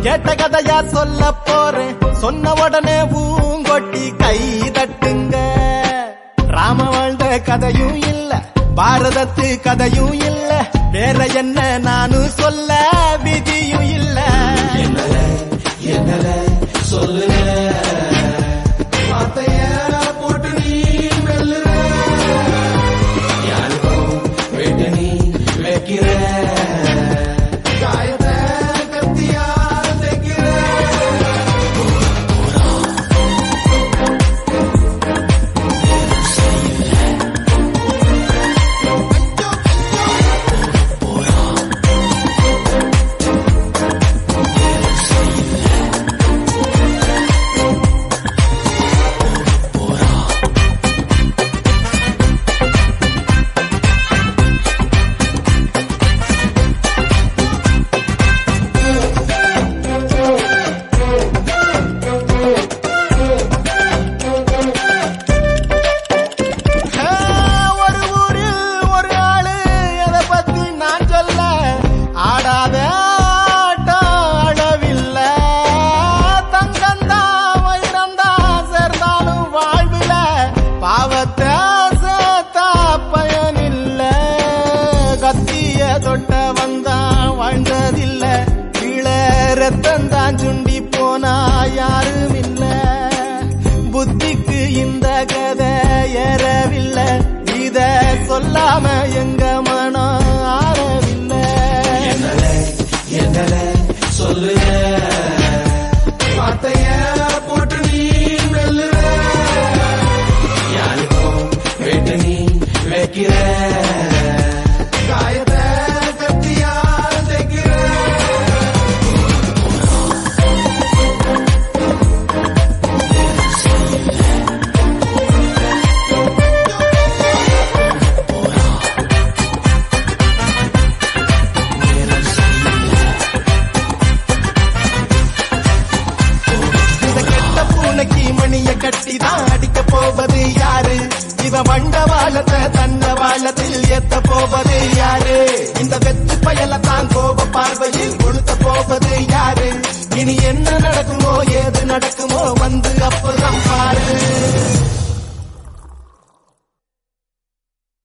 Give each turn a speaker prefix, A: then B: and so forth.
A: கேட்ட கதையா சொல்ல போறேன் சொன்ன உடனே பூங்கொட்டி கை தட்டுங்க ராம வாழ்ந்த கதையும் இல்ல பாரதத்து கதையும் இல்ல வேற என்ன நானும் சொல்ல விதியும் இல்ல
B: என்னல சொல்லுங்க வார்த்தைய போட்டு நீ மெல்லுற யாருக்கும் வெட்டு நீ வைக்கிற காயத்தை கத்தியா தைக்கிற
A: ஆ, ஒரு ஊரில் ஒரு ஆளு எதை பத்தி நான் சொல்ல ஆடாத ஆட்டம் அளவில்ல தங்கந்தா வைரந்தா சேர்ந்தாலும் வாழ்வில பாவத்தை சேர்த்தா பயனில்ல கத்திய தொட்ட வந்தா வாழ்ந்ததில்ல கீழே ரத்தம் தான் சுண்டி போனா யாரும் இல்ல புத்திக்கு இந்த கதை ஏறவில்லை இத சொல்லாம எங்க மனம் ஆறவில்லை
B: என்னல என்னல சொல்லுங்க வார்த்தைய போட்டு நீ மெல்லுற யாருக்கும் வெட்டு நீ வைக்கிற காயத்தை கத்தியா தைக்கிற
A: இந்த கெட்ட பூனைக்கு மணிய கட்டி தான் அடிக்க போவது யாரு இவன் வண்ட வாழத்தை தன்ன வாழத்தில் ஏத்த போவது யாரு இந்த வெத்து பயல தான் கோப பார்வையில் கொளுத்த போவது யாரு இனி என்ன நடக்குமோ ஏது நடக்குமோ வந்து அப்போது